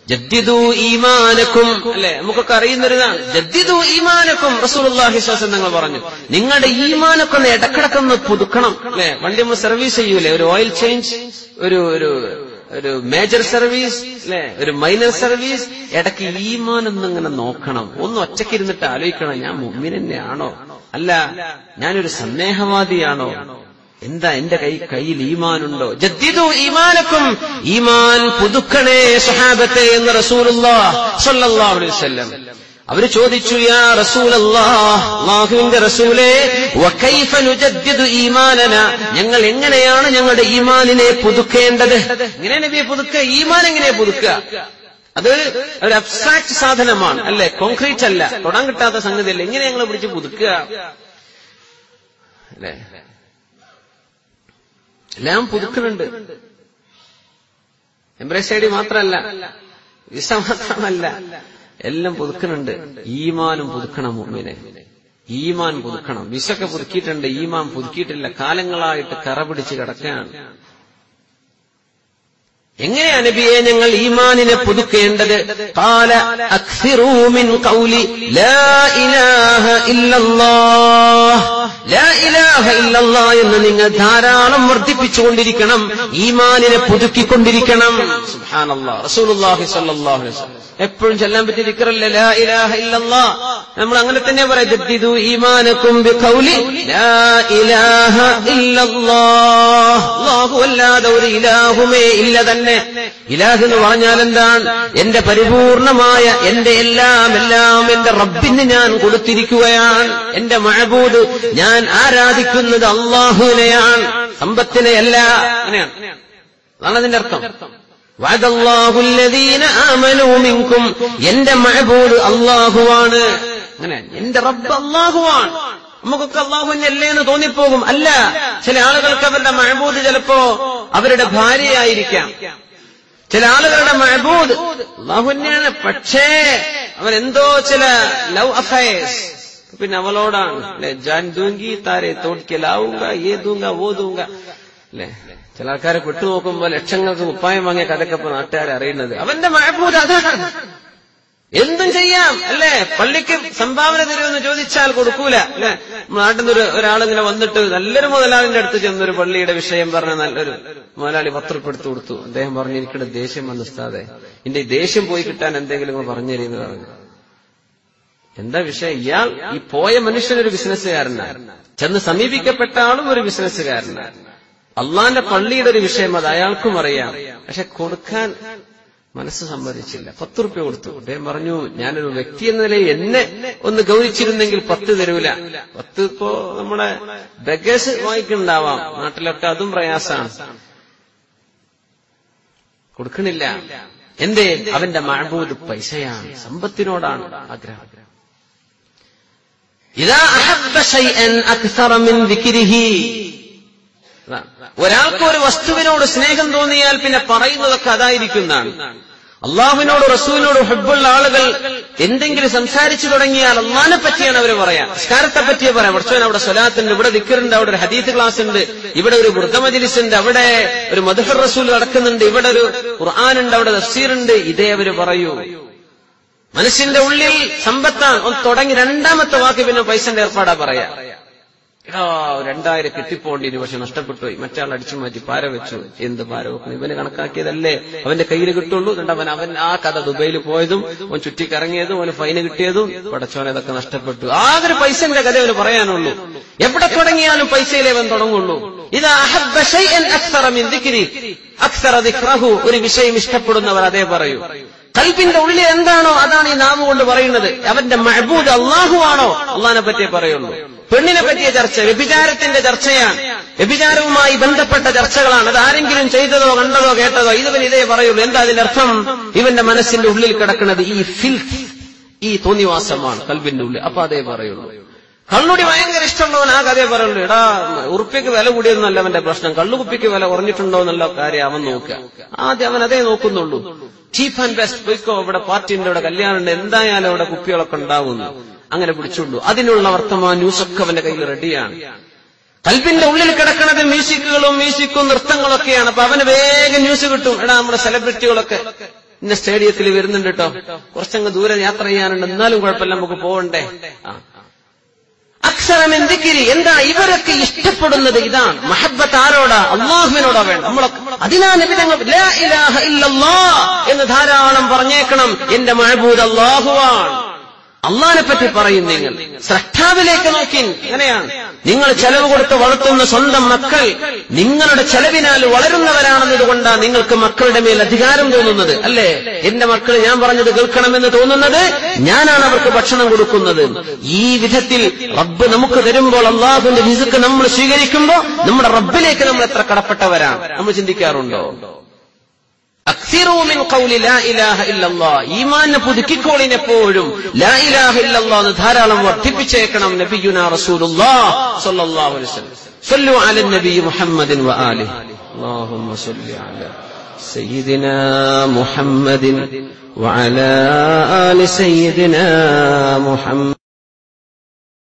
ജദ്ദിദു ഈമാനക്കും അല്ലെ നമുക്കൊക്കെ അറിയുന്നൊരിതാണ് ജദ്ദിദു ഈമാനക്കും റസൂലുള്ളാഹി സ്വസം നിങ്ങൾ പറഞ്ഞു നിങ്ങളുടെ ഈമാനൊക്കെ ഒന്ന് ഇടക്കിടക്കൊന്ന് പുതുക്കണം അല്ലെ വണ്ടി നമ്മൾ സർവീസ് ചെയ്യൂലേ ഒരു ഓയിൽ ചേഞ്ച് ഒരു ഒരു ഒരു മേജർ സർവീസ് അല്ലെ ഒരു മൈനർ സർവീസ് ഇടയ്ക്ക് ഈമാനൊന്നും ഇങ്ങനെ നോക്കണം ഒന്ന് ഒറ്റയ്ക്ക് ഇരുന്നിട്ട് ആലോചിക്കണം ഞാൻ മുമ്മിൻ തന്നെയാണോ അല്ല ഞാനൊരു സന്ദേഹവാദിയാണോ എന്താ എന്റെ കൈ കയ്യിൽ ഈമാനുണ്ടോ ജദ്ദിദു ഈമാനക്കും ഈമാൻ പുതുക്കണേ സഹാബത്തെ എന്ന് റസൂലുള്ളാഹ് അലൈഹി വസല്ലം അവര് ചോദിച്ചു യാ റസൂലല്ലാഹുവിന്റെ റസൂലേ വകൈഫ നുജദ്ദിദു ഈമാനന ഞങ്ങൾ എങ്ങനെയാണ് ഞങ്ങളുടെ ഈമാനിനെ പുതുക്കേണ്ടത് എങ്ങനെ നബിയെ പുതുക്കുക ഈമാൻ എങ്ങനെ പുതുക്കുക അത് ഒരു അബ്സ്ട്രാക്ട് സാധനമാണ് അല്ലെ കോൺക്രീറ്റ് അല്ല തൊടാൻ കിട്ടാത്ത സംഗതിയല്ല എങ്ങനെ ഞങ്ങൾ പിടിച്ച് പുതുക്കുക അല്ലേ എല്ലാം പുതുക്കുന്നുണ്ട് എംബ്രേസ് ഐ ഡി മാത്രമല്ല വിസ മാത്രമല്ല എല്ലാം പുതുക്കുന്നുണ്ട് ഈമാനും പുതുക്കണം മുമ്പിനെ ഈമാൻ പുതുക്കണം വിസൊക്കെ പുതുക്കിയിട്ടുണ്ട് ഈമാൻ പുതുക്കിയിട്ടില്ല കാലങ്ങളായിട്ട് കറ പിടിച്ച് കിടക്കുകയാണ് എങ്ങനെയാ നബിയെ ഞങ്ങൾ ഈമാനിനെ പുതുക്കേണ്ടത് قال اكثروا من قول لا اله الا الله لا اله الا الله എന്ന് നിങ്ങൾ ധാരാളം വർദ്ധിപ്പിച്ചുകൊണ്ടിരിക്കണം ഈമാനിനെ പുതുക്കിക്കൊണ്ടിരിക്കണം സുബ്ഹാനല്ലാഹ് റസൂലുള്ളാഹി സ്വല്ലല്ലാഹു അലൈഹി വസല്ലം എപ്പോഴും ചെല്ലാൻ പറ്റിയ ദിക്റല്ലേ ലാ ഇലാഹ ഇല്ലല്ലാഹ് നമ്മൾ അങ്ങനെ തന്നെ പറയാം ജദ്ദിദു ഈമാനക്കും ബിഖൗലി ലാ ഇലാഹ ഇല്ലല്ലാഹ് അല്ലാഹു അല്ലാതെ ഒരു ഇലാഹുമേ ഇല്ല തന്നെ ഇലാഹ് എന്ന് പറഞ്ഞാൽ എന്താണ് എന്റെ പരിപൂർണമായ എന്റെ എല്ലാം എല്ലാം എന്റെ റബ്ബിന് ഞാൻ കൊടുത്തിരിക്കുകയാണ് എന്റെ മഴബൂദ് ഞാൻ ആരാധിക്കുന്നത് അള്ളാഹുവിനെയാണ് സമ്പത്തിനെയല്ല അങ്ങനെയാണ് അതാണ് അതിന്റെ അർത്ഥം വഅദല്ലാഹുല്ലദീന ആമനൂ മിൻകും എന്റെ മഅബൂദ് അല്ലാഹുവാണ് അങ്ങനെ എന്റെ റബ്ബ് അല്ലാഹുവാണ് നമുക്കൊക്കെ അള്ളാഹുവിനല്ലേ എന്ന് തോന്നിപ്പോകും അല്ല ചില ആളുകൾക്ക് അവരുടെ മഴബൂദ് ചിലപ്പോ അവരുടെ ഭാര്യയായിരിക്കാം ചില ആളുകളുടെ മഴബൂദ് അള്ളാഹു തന്നെയാണ് പക്ഷേ അവൻ എന്തോ ചില ലവ് അഫയേഴ്സ് പിന്നെ അവളോടാണ് അല്ലെ ജാൻ ദൂങ്കി താരെ തോടിക്കെ ലാവുങ്ക ഏ ദൂങ്ക ഓ ദൂങ്ക അല്ലെ ചില ആൾക്കാരെ പെട്ടുനോക്കുമ്പോ ലക്ഷങ്ങൾക്ക് കുപ്പായം വാങ്ങിയ കഥയൊക്കെ ഇപ്പൊ നാട്ടുകാരെ അറിയുന്നത് അവന്റെ മഴബൂദ് അതാണ് എന്തും ചെയ്യാം അല്ലേ പള്ളിക്ക് സംഭാവന തരുമെന്ന് ചോദിച്ചാൽ കൊടുക്കൂല അല്ലെ നാട്ടിൽ നിന്ന് ഒരാളിങ്ങനെ വന്നിട്ട് നല്ലൊരു മുതലാളിന്റെ അടുത്ത് ചെന്നൊരു പള്ളിയുടെ വിഷയം പറഞ്ഞ നല്ലൊരു മുതലാളി പത്രപ്പെടുത്തു കൊടുത്തു അദ്ദേഹം പറഞ്ഞു എനിക്കിടെ ദേഷ്യം വന്നു ഉസ്താദെ എന്റെ ഈ ദേഷ്യം പോയി കിട്ടാൻ എന്തെങ്കിലും പറഞ്ഞു തരുമെന്ന് പറഞ്ഞു എന്താ വിഷയം ഇയാൾ ഈ പോയ മനുഷ്യനൊരു ബിസിനസ്സുകാരനാണ് ചെന്ന് സമീപിക്കപ്പെട്ട ആളും ഒരു ബിസിനസ്സുകാരനാണ് അള്ളാന്റെ പള്ളിയുടെ ഒരു വിഷയം അത് അയാൾക്കും അറിയാം പക്ഷെ കൊടുക്കാൻ മനസ്സ് സമ്മതിച്ചില്ല പത്ത് റുപ്യ കൊടുത്തു അദ്ദേഹം പറഞ്ഞു ഞാനൊരു വ്യക്തി എന്ന നിലയിൽ എന്നെ ഒന്ന് ഗൗരിച്ചിരുന്നെങ്കിൽ പത്ത് തരൂല പത്ത് ഇപ്പോ നമ്മുടെ ബഗേഴ്സ് വാങ്ങിക്കുന്നുണ്ടാവാം നാട്ടിലൊക്കെ അതും പ്രയാസമാണ് കൊടുക്കണില്ല എന്തേ അവന്റെ മഴബൂത് പൈസയാണ് സമ്പത്തിനോടാണ് ആഗ്രഹം ഇതാ അഹബ്ബ ശൈഅൻ അക്സറ മിൻ ദിക്രിഹി ഒരാൾക്ക് ഒരു വസ്തുവിനോട് സ്നേഹം തോന്നിയാൽ പിന്നെ പറയുന്നതൊക്കെ അതായിരിക്കുന്നതാണ് അള്ളാഹുവിനോട് റസൂലിനോട് ഹബ്ബുള്ള ആളുകൾ എന്തെങ്കിലും സംസാരിച്ചു തുടങ്ങിയാൽ അള്ളാഹിനെ പറ്റിയാണ് അവർ പറയാം നിസ്കാരത്തെ പറ്റിയേ പറയാം കുറച്ചവൻ അവിടെ സ്വലാത്തുണ്ട് ഇവിടെ ദിക്കറുണ്ട് അവിടെ ഒരു ഹദീത്ത് ക്ലാസ് ഉണ്ട് ഇവിടെ ഒരു വൃദ്ധമജിലിസ് ഉണ്ട് അവിടെ ഒരു മധുഹർ റസൂൽ നടക്കുന്നുണ്ട് ഇവിടെ ഒരു ഖുർആാനുണ്ട് അവിടെ തഫ്സീറുണ്ട് ഇതേ അവർ പറയൂ മനസ്സിന്റെ ഉള്ളിൽ സമ്പത്താണ് ഒന്ന് തുടങ്ങി രണ്ടാമത്തെ വാക്ക് പിന്നെ പൈസന്റെ ഏർപ്പാടാ പറയാ എടാ രണ്ടായിരം കിട്ടിപ്പോണ്ടിന് പക്ഷെ നഷ്ടപ്പെട്ടു പോയി മറ്റാൾ അടിച്ചു മാറ്റി പാര വെച്ചു എന്ത് പാര വെക്കുന്നു ഇവന് കണക്കാക്കിയതല്ലേ അവന്റെ കയ്യിൽ കിട്ടുള്ളൂ എന്നിട്ട് അവൻ അവൻ ആ കഥ ദുബൈയിൽ പോയതും അവൻ ചുറ്റിക്കറങ്ങിയതും അവന് ഫൈന് കിട്ടിയതും പടച്ചോനെ ഇതൊക്കെ നഷ്ടപ്പെട്ടു ആകെ ഒരു പൈസന്റെ കഥ അവന് പറയാനുള്ളൂ എവിടെ തുടങ്ങിയാലും പൈസയിലേ അവൻ തുടങ്ങുള്ളൂ ഇത് അഹബ്ബ ശൈഅൻ അക്സറ മിൻ ദിക്രി അക്സറ ദിക്റഹു ഒരു വിഷയം ഇഷ്ടപ്പെടുന്നവർ അതേ പറയൂ കൽബിന്റെ ഉള്ളിൽ എന്താണോ അതാണ് ഈ നാമം കൊണ്ട് പറയുന്നത് അവന്റെ മഹബൂദ് അള്ളാഹുവാണോ അള്ളഹാനെ പറ്റിയേ പറയുള്ളൂ പെണ്ണിനെ പറ്റിയ ചർച്ച വ്യഭിചാരത്തിന്റെ ചർച്ചയാണ് വ്യഭിചാരവുമായി ബന്ധപ്പെട്ട ചർച്ചകളാണ് അത് ആരെങ്കിലും ചെയ്തതോ കണ്ടതോ കേട്ടതോ ഇതവൻ ഇതേ പറയുള്ളൂ എന്താ അതിന്റെ അർത്ഥം ഇവന്റെ മനസ്സിന്റെ ഉള്ളിൽ കിടക്കുന്നത് ഈ ഫിൽത്ത് ഈ തോന്നിവാസമാണ് കൽബിന്റെ ഉള്ളിൽ അപ്പൊ അതേ പറയുള്ളൂ കള്ളുടി ഭയങ്കര ഇഷ്ടമുള്ളവൻ ആ കഥയെ പറയുള്ളൂ എടാ ഉറുപ്പിക്ക് വില കൂടിയെന്നല്ല അവന്റെ പ്രശ്നം കള്ളുകുപ്പിക്ക് വില കുറഞ്ഞിട്ടുണ്ടോ എന്നുള്ള കാര്യം അവൻ നോക്കുക ആദ്യം അവൻ അതേ നോക്കുന്നുള്ളൂ ചീഫ് ആൻഡ് ബെസ്റ്റ് പോയിക്കോ ഇവിടെ പാർട്ടിന്റെ ഇവിടെ കല്യാണം എന്തായാലും അവിടെ കുപ്പികളൊക്കെ ഉണ്ടാവുന്നു അങ്ങനെ പിടിച്ചുള്ളൂ അതിനുള്ള വർത്തമാന ന്യൂസൊക്കെ അവന്റെ കയ്യിൽ റെഡിയാണ് കൽബിന്റെ ഉള്ളിൽ കിടക്കുന്നത് മ്യൂസിക്കുകളും മ്യൂസിക്കും നൃത്തങ്ങളൊക്കെയാണ് അപ്പൊ അവന് വേഗം ന്യൂസ് കിട്ടും എടാ നമ്മുടെ സെലിബ്രിറ്റികളൊക്കെ ഇന്ന സ്റ്റേഡിയത്തിൽ വരുന്നുണ്ട് കേട്ടോ കുറച്ചങ്ങ് ദൂരെ യാത്ര ചെയ്യാനുണ്ട് എന്നാലും കുഴപ്പമില്ല നമുക്ക് പോകണ്ടേ ആ അക്ഷരം എന്തിക്കിരി എന്താ ഇവരൊക്കെ ഇഷ്ടപ്പെടുന്നത് ഇതാണ് മഹബത്ത് ആരോടാ അള്ളാഹുവിനോടാ വേണ്ട നമ്മളൊക്കെ അതിനാ നബിതങ്ങൾ ലാ ഇലാഹ ഇല്ലല്ലാ എന്ന് ധാരാളം പറഞ്ഞേക്കണം എന്റെ മഹബൂദ് അള്ളാഹുവാണ് അള്ളാഹിനെ പറ്റി പറയും നിങ്ങൾ സ്രഷ്ടാവിലേക്ക് നോക്കി എങ്ങനെയാണ് നിങ്ങൾ ചെലവ് കൊടുത്ത് വളർത്തുന്ന സ്വന്തം മക്കൾ നിങ്ങളുടെ ചെലവിനാൽ വളരുന്നവരാണെന്നതുകൊണ്ടാണ് നിങ്ങൾക്ക് മക്കളുടെ മേൽ അധികാരം തോന്നുന്നത് അല്ലേ എന്റെ മക്കൾ ഞാൻ പറഞ്ഞത് കേൾക്കണമെന്ന് തോന്നുന്നത് ഞാനാണ് അവർക്ക് ഭക്ഷണം കൊടുക്കുന്നത് ഈ വിധത്തിൽ റബ്ബ് നമുക്ക് തരുമ്പോൾ അള്ളാഹുവിന്റെ രിസുക്ക് നമ്മൾ സ്വീകരിക്കുമ്പോൾ നമ്മുടെ റബ്ബിലേക്ക് നമ്മൾ എത്ര കടപ്പെട്ടവരാണ് നമ്മൾ ചിന്തിക്കാറുണ്ടോ അക്സിറൂമിൻ കൗലി ലാ ഇലാഹ ഇല്ലല്ലാ ഈമാനെ പുതുക്കിക്കോളിനെപ്പോഴും ലാ ഇലാഹ ഇല്ലല്ലാ എന്ന് ധാരാളം വർദ്ധിപ്പിച്ചേക്കണം നബിയുന റസൂലുള്ളാഹ് സ്വല്ലല്ലാഹു അലൈഹി വസല്ലം സല്ലു അല നബി മുഹമ്മദിൻ വആലിഹി اللهم صل على سيدنا محمد وعلى آل سيدنا محمد